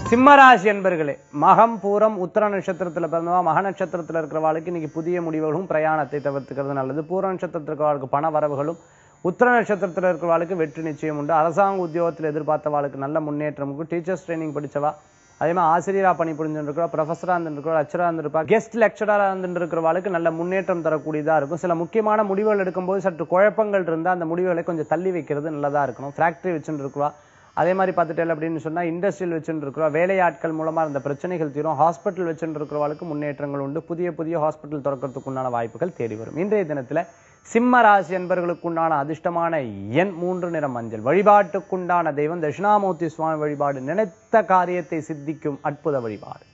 சிம்மராசி என்பர்களே மகம் பூரம் உத்தர நட்சத்திரத்தில் பிறந்தவா மக நட்சத்திரத்தில் இருக்கிறவாளுக்கு இன்னைக்கு புதிய முடிவுகளும் பிரயாணத்தை தவிர்த்துக்கிறது நல்லது பூர நட்சத்திரத்தில் இருக்கிறவாளுக்கு பண வரவுகளும் உத்தர நட்சத்திரத்தில் இருக்கிறவாளுக்கு வெற்றி நிச்சயம் உண்டு அரசாங்க உத்தியோகத்தில் எதிர்பார்த்தவாளுக்கு நல்ல முன்னேற்றம் உண்டு டீச்சர்ஸ் ட்ரைனிங் படிச்சவா அதே மாதிரி ஆசிரியராக பணி புரிஞ்சுருக்கிறா ப்ரொஃபஸராக இருந்துருக்கிறா லெக்சராக இருந்திருப்பா கெஸ்ட் லெக்சராக இருந்துருக்கிறவாளுக்கு நல்ல முன்னேற்றம் தரக்கூடியதாக இருக்கும் சில முக்கியமான முடிவுகள் எடுக்கும்போது சற்று குழப்பங்கள் இருந்தால் அந்த முடிவுகளை கொஞ்சம் தள்ளி வைக்கிறது நல்லதாக இருக்கணும் ஃபேக்ட்ரி வச்சுட்டு இருக்கிறா அதே மாதிரி பார்த்துட்டேன் அப்படின்னு சொன்னா இண்டஸ்ட்ரியல் வச்சுட்டு இருக்கிறோம் வேலையாட்கள் மூலமா இருந்த பிரச்சனைகள் தீரும் ஹாஸ்பிட்டல் வச்சுட்டு இருக்கிறவளுக்கு முன்னேற்றங்கள் உண்டு புதிய புதிய ஹாஸ்பிட்டல் திறக்கிறதுக்கு உண்டான வாய்ப்புகள் தேடி வரும் இன்றைய தினத்துல சிம்ம ராசி என்பவர்களுக்குண்டான அதிர்ஷ்டமான எண் மூன்று நிறம் மஞ்சள் வழிபாட்டுக்குண்டான தெய்வம் தட்சிணாமூர்த்தி சுவாமி வழிபாடு நினைத்த காரியத்தை சித்திக்கும் அற்புத வழிபாடு